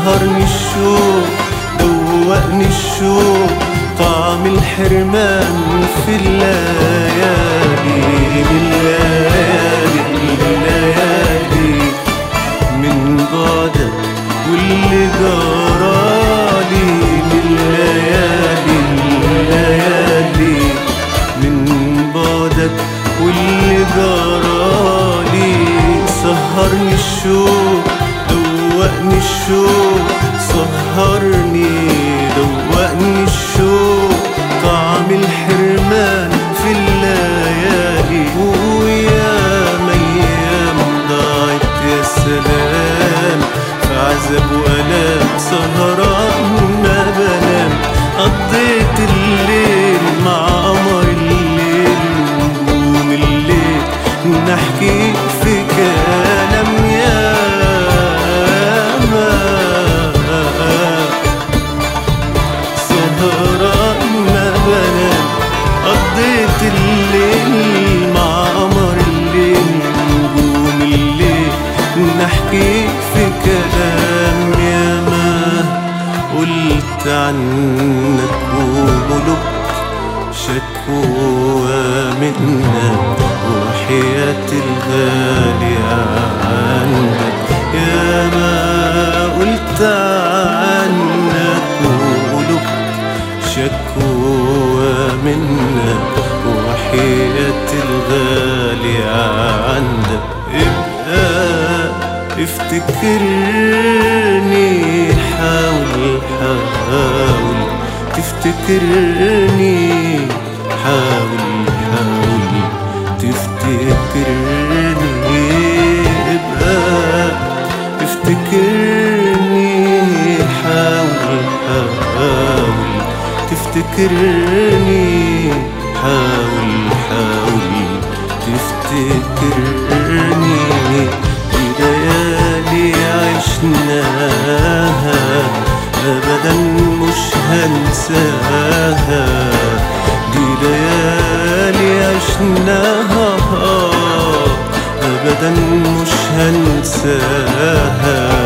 سهرني الشوق دوقني الشوق طعم الحرمان في الليالي بالليالي بالليالي من بعدك واللي جرالي بالليالي الليالي من بعدك واللي جرالي سهرني الشوق دوقني الشوق سهرني دوقني الشوق طعم الحرمان في الليالي ويا ايام ضاعت يا سلام في عذاب والام سهران ما بنام قضيت الليل مع قمر الليل ونجوم الليل نحكي في كلام يا سهران ما بنام قضيت الليل مع قمر الليل نجوم الليل نحكي في كلام يا ما قلت عنك وقلوب شكوى منك وحياة الغالي عندك يا ما قلت عنك وقلوب شكوى منك وحياة الغالي عندك ابقى افتكرني حاول حاول تفتكرني حاول حاول تفتكرني ابقى افتكرني حاول حاول تفتكرني حاول حاول تفتكرني دي ليالي عشناها ابدا مش هنساها دي ليالي عشناها ابدا مش هنساها